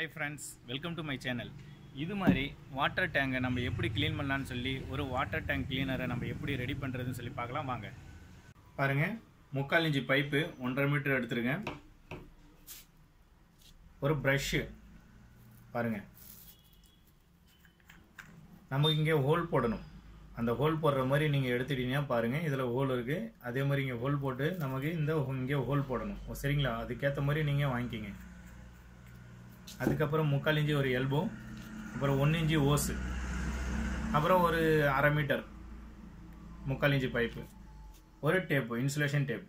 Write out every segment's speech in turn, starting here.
hi friends welcome to my channel இது மாதிரி water டேங்கை நம்ம எப்படி க்ளீன் பண்ணலான்னு சொல்லி ஒரு வாட்டர் டேங்க் க்ளீனரை நம்ம எப்படி ரெடி பண்ணுறதுன்னு சொல்லி பார்க்கலாம் வாங்க பாருங்கள் முக்கால் இன்ச்சு பைப்பு ஒன்றரை மீட்டர் எடுத்துருங்க ஒரு ப்ரஷ்ஷு பாருங்கள் நமக்கு இங்கே ஹோல் போடணும் அந்த ஹோல் போடுற மாதிரி நீங்கள் எடுத்துட்டீங்கன்னா பாருங்கள் இதில் ஹோல் இருக்குது அதே மாதிரி இங்கே ஹோல் போட்டு நமக்கு இந்த இங்கே ஹோல் போடணும் ஓ, சரிங்களா அதுக்கேற்ற மாதிரி நீங்கள் வாங்கிக்கிங்க அதுக்கப்புறம் முக்கால் இன்ச்சு ஒரு எல்போ அப்புறம் ஒன்று இன்ச்சு ஓஸு அப்புறம் ஒரு அரை மீட்டர் முக்கால் இன்ச்சு பைப்பு ஒரு டேப்பு இன்சுலேஷன் டேப்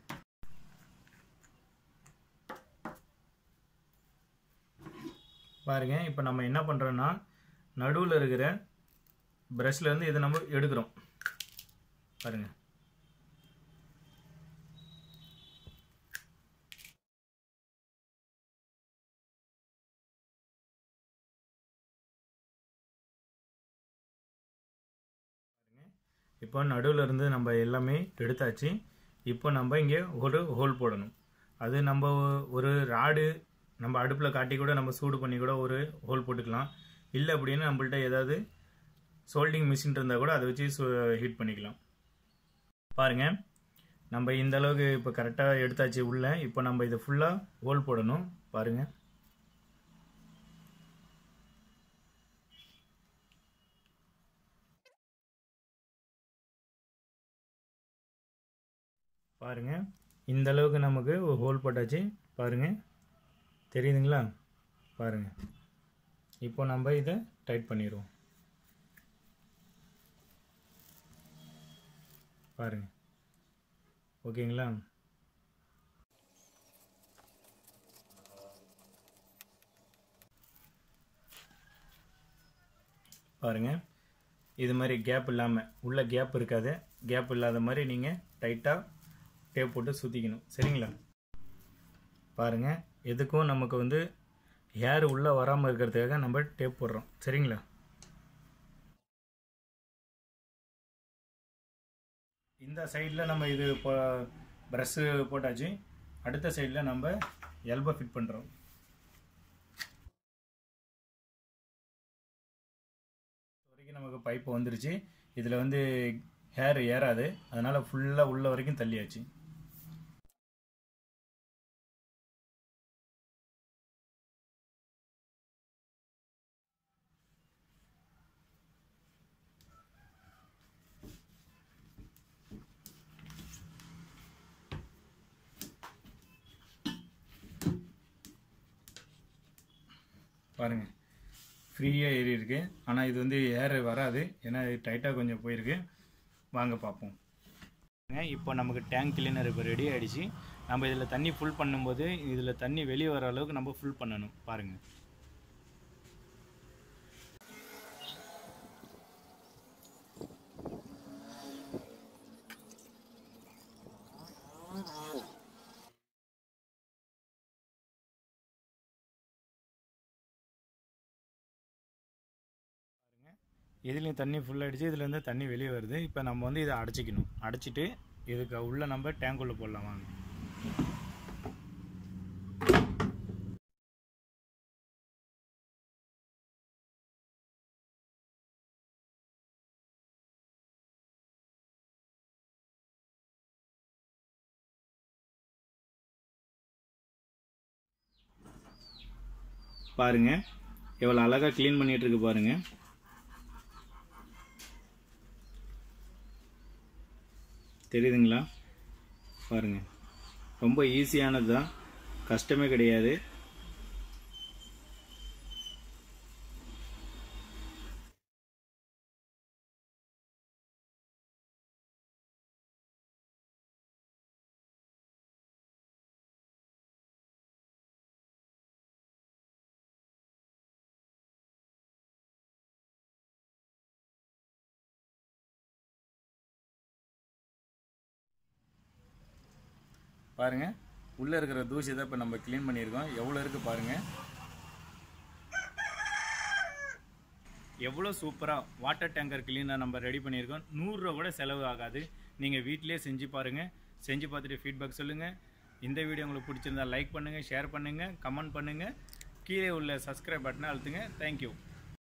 பாருங்க இப்போ நம்ம என்ன பண்ணுறோன்னா நடுவில் இருக்கிற ப்ரஷ்ல இருந்து இதை நம்ம எடுக்கிறோம் பாருங்க இப்போ நடுவில் இருந்து நம்ம எல்லாமே எடுத்தாச்சு இப்போ நம்ம இங்கே ஒரு ஹோல் போடணும் அது நம்ம ஒரு ராடு நம்ம அடுப்பில் காட்டி கூட நம்ம சூடு பண்ணி கூட ஒரு ஹோல் போட்டுக்கலாம் இல்லை அப்படின்னு நம்மள்ட்ட ஏதாவது சோல்டிங் மிஷின் இருந்தால் கூட அதை வச்சு ஹீட் பண்ணிக்கலாம் பாருங்க நம்ம இந்த அளவுக்கு இப்போ கரெக்டாக எடுத்தாச்சு உள்ள இப்போ நம்ம இதை ஃபுல்லாக ஹோல் போடணும் பாருங்க பாருங்க இந்த அளவுக்கு நமக்கு ஒரு ஹோல் போட்டாச்சு பாருங்க தெரியுதுங்களா பாருங்க இப்போ நம்ம இதை டைட் பண்ணிடுவோம் பாருங்க ஓகேங்களா பாருங்க இது மாதிரி கேப் இல்லாமல் உள்ள கேப் இருக்காது கேப் இல்லாத மாதிரி நீங்கள் டைட்டாக டேப் போட்டு சுற்றிக்கணும் சரிங்களா பாருங்க எதுக்கும் நமக்கு வந்து ஹேர் உள்ளே வராமல் இருக்கிறதுக்காக நம்ம டேப் போடுறோம் சரிங்களா இந்த சைடில் நம்ம இது இப்போ ப்ரஷ்ஷு போட்டாச்சு அடுத்த சைடில் நம்ம எல்போ ஃபிட் பண்ணுறோம் வரைக்கும் நமக்கு பைப்பு வந்துருச்சு இதில் வந்து ஹேர் ஏறாது அதனால் ஃபுல்லாக உள்ள வரைக்கும் தள்ளியாச்சு பாருங்க ஃப்ரீயாக ஏறி இருக்கு ஆனால் இது வந்து ஏற வராது ஏன்னா இது டைட்டாக கொஞ்சம் போயிருக்கு வாங்க பார்ப்போம் இப்போ நமக்கு டேங்க் கிளீனர் இப்போ ரெடி ஆயிடுச்சு நம்ம இதில் தண்ணி ஃபுல் பண்ணும்போது இதில் தண்ணி வெளியே வர அளவுக்கு நம்ம ஃபுல் பண்ணணும் பாருங்கள் இதுலேயும் தண்ணி ஃபுல் ஆகிடுச்சு இதுலேருந்து தண்ணி வெளியே வருது இப்போ நம்ம வந்து இதை அடைச்சிக்கணும் அடைச்சிட்டு இதுக்கு உள்ள நம்ம டேங்குள்ளே போடலாம் வாங்க பாருங்க எவ்வளோ அழகாக க்ளீன் பண்ணிட்டு இருக்கு பாருங்க தெரியுதுங்களா பாருங்க ரொம்ப ஈஸியானது தான் கஷ்டமே கிடையாது பாருங்க உள்ள இருக்கிற தூசி தான் இப்போ நம்ம க்ளீன் பண்ணியிருக்கோம் எவ்வளோ இருக்கு பாருங்க எவ்வளோ சூப்பராக வாட்டர் டேங்கர் கிளீனாக நம்ம ரெடி பண்ணியிருக்கோம் நூறுரூவா கூட செலவு ஆகாது நீங்கள் வீட்டிலே செஞ்சு பாருங்கள் செஞ்சு பார்த்துட்டு ஃபீட்பேக் சொல்லுங்கள் இந்த வீடியோ உங்களுக்கு பிடிச்சிருந்தா லைக் பண்ணுங்கள் ஷேர் பண்ணுங்கள் கமெண்ட் பண்ணுங்கள் கீழே உள்ள சப்ஸ்கிரைப் பட்டனை அழுத்துங்க தேங்க்யூ